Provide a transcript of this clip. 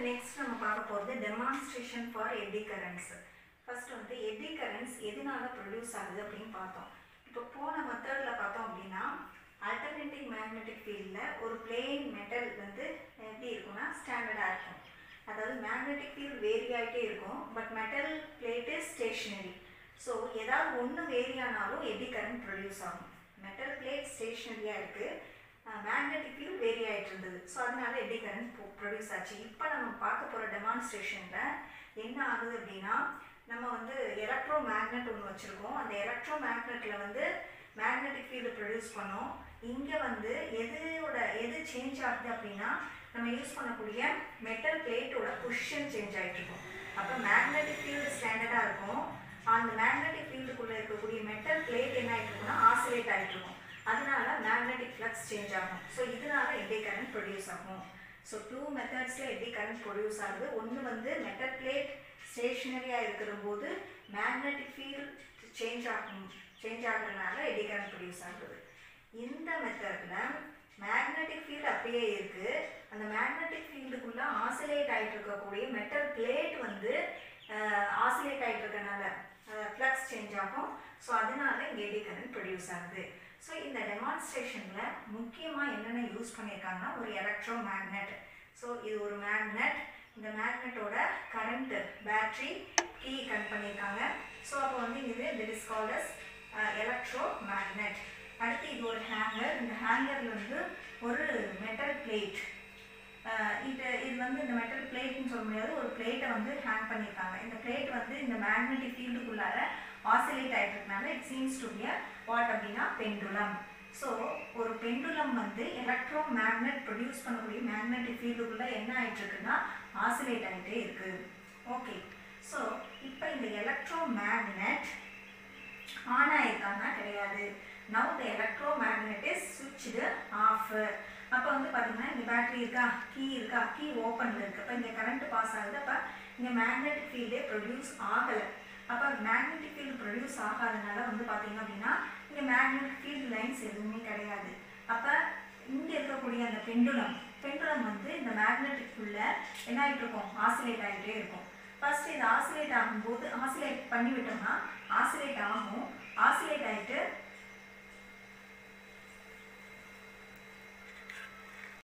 next நம்ம பார்க்க போகிறது demonstration for eddy currents first வந்து எட்டி கரண்ட்ஸ் எதனால ப்ரொடியூஸ் ஆகுது அப்படின்னு பார்த்தோம் இப்போ போன மெத்தடில் பார்த்தோம் அப்படின்னா அல்டர்னேட்டிங் மேக்னெட்டிக் ஃபீல்டில் ஒரு பிளெயின் மெட்டல் வந்து எப்படி இருக்கும்னா ஸ்டாண்டர்டாக இருக்கும் அதாவது மேக்னெட்டிக் ஃபீல்ட் வேரி ஆகிட்டே இருக்கும் but metal plate is stationary so ஏதாவது ஒன்று வேரி ஆனாலும் எட்டி கரண்ட் ப்ரொடியூஸ் ஆகும் மெட்டல் பிளேட் ஸ்டேஷ்னரியாக இருக்குது மேக்னெட்டிக் ஃபீல்ட் வேரி ஆகிட்டு இருந்தது ஸோ அதனால எட்டி கரண்ட் ப்ரொடியூஸ் ஆச்சு இப்போ நம்ம பார்க்க போகிற டெமான்ஸ்ட்ரேஷனில் என்ன ஆகுது அப்படின்னா நம்ம வந்து எலக்ட்ரோ மேக்னெட் ஒன்று வச்சுருக்கோம் அந்த எலக்ட்ரோ மேக்னெட்டில் வந்து மேக்னெட்டிக் ஃபீல்டு ப்ரொடியூஸ் பண்ணோம் இங்கே வந்து எதோட எது சேஞ்ச் ஆகுது அப்படின்னா நம்ம யூஸ் பண்ணக்கூடிய மெட்டல் பிளேட்டோட பொசிஷன் சேஞ்ச் ஆகிட்டு இருக்கும் அப்போ மேக்னெட்டிக் ஃபீல்டு ஸ்டாண்டர்டாக இருக்கும் அந்த மேக்னெட்டிக் ஃபீல்டுக்குள்ளே இருக்கக்கூடிய மெட்டல் பிளேட் என்ன ஆகிட்டு இருக்கும்னா ஆசிலேட் ஆகிட்டு இருக்கும் அதனால மேக்னெட்டிக் ஃப்ளக்ஸ் சேஞ்ச் ஆகும் ஸோ இதனால எட்டி கரண்ட் ப்ரொடியூஸ் ஆகும் ஸோ டூ மெத்தட்ஸில் எட்டி கரண்ட் ப்ரொடியூஸ் ஆகுது ஒன்று வந்து மெட்டல் பிளேட் ஸ்டேஷ்னரியாக இருக்கிற போது மேக்னெட்டிக் ஃபீல்ட் சேஞ்ச் ஆகும் சேஞ்ச் ஆகுறதுனால எட்டி கரண்ட் ப்ரொடியூஸ் ஆகுது இந்த மெத்தடில் மேக்னெட்டிக் ஃபீல்டு அப்படியே இருக்குது அந்த மேக்னெட்டிக் ஃபீல்டுக்குள்ளே ஆசிலேட் ஆகிட்டு இருக்கக்கூடிய மெட்டல் பிளேட் வந்து ஆசிலேட் ஆகிட்டு இருக்கனால ஃப்ளக்ஸ் சேஞ்ச் ஆகும் ஸோ அதனால இங்கே எடி கரண்ட் ப்ரொடியூஸ் ஆகுது ஸோ இந்த டெமான்ஸ்ட்ரேஷனில் முக்கியமாக என்னென்ன யூஸ் பண்ணியிருக்காங்கன்னா ஒரு எலக்ட்ரோ மேக்னெட் ஸோ இது ஒரு மேக்னெட் இந்த மேக்னெட்டோட கரண்ட்டு பேட்ரி கீ கனெக்ட் பண்ணியிருக்காங்க ஸோ அப்போ வந்து இது திட் இஸ் கால்டஸ் எலக்ட்ரோ மேக்னெட் அடுத்து இது ஒரு ஹேங்கர் இந்த ஹேங்கரில் வந்து ஒரு மெட்டல் பிளேட் இது இது வந்து இந்த மெட்டல் பிளேட்னு சொல்ல முடியாது ஒரு பிளேட்டை வந்து ஹேங் பண்ணியிருக்காங்க இந்த பிளேட் வந்து இந்த மேக்னெட்டிக் ஃபீல்டுக்குள்ளார ஆசிலேட் ஆகிட்டுருக்கனால it seems to be what அப்படின்னா பெண்டுலம் ஸோ ஒரு பெண்டுலம் வந்து எலக்ட்ரோ மேக்னெட் ப்ரொடியூஸ் பண்ணக்கூடிய மேக்னெட்டிக் ஃபீல்டுக்குள்ளே என்ன ஆகிட்டுருக்குன்னா ஆசிலேட் ஆகிட்டே இருக்குது ஓகே ஸோ இப்போ இந்த எலக்ட்ரோ மேக்னெட் ஆன் ஆயிருக்காங்கன்னா கிடையாது now the electromagnet is switched off அப்போ வந்து பார்த்தீங்கன்னா இங்கே பேட்டரி இருக்கா கீ இருக்கா கீ ஓப்பனில் இருக்குது அப்போ இங்கே கரண்ட் பாஸ் ஆகுது அப்போ இங்கே மேக்னெட்டிக் ஃபீல்டே ப்ரொடியூஸ் ஆகலை அப்போ மேக்னெட்டிக் ஃபீல்டு ப்ரொடியூஸ் ஆகாதனால வந்து பார்த்தீங்க அப்படின்னா இங்கே மேக்னெட்டிக் ஃபீல்டு லைன்ஸ் எதுவுமே கிடையாது அப்போ இங்கே இருக்கக்கூடிய அந்த பெண்டுலம் பெண்டுலம் வந்து இந்த மேக்னெட்டிக்குள்ளே என்ன ஆகிட்டு இருக்கும் ஆசிலேட் ஆகிட்டே இருக்கும் ஃபர்ஸ்ட் இது ஆசிலேட் ஆகும்போது ஆசிலேட் பண்ணி விட்டோம்னா ஆசிலேட் ஆகும் ஆசிலேட் ஆகிட்டு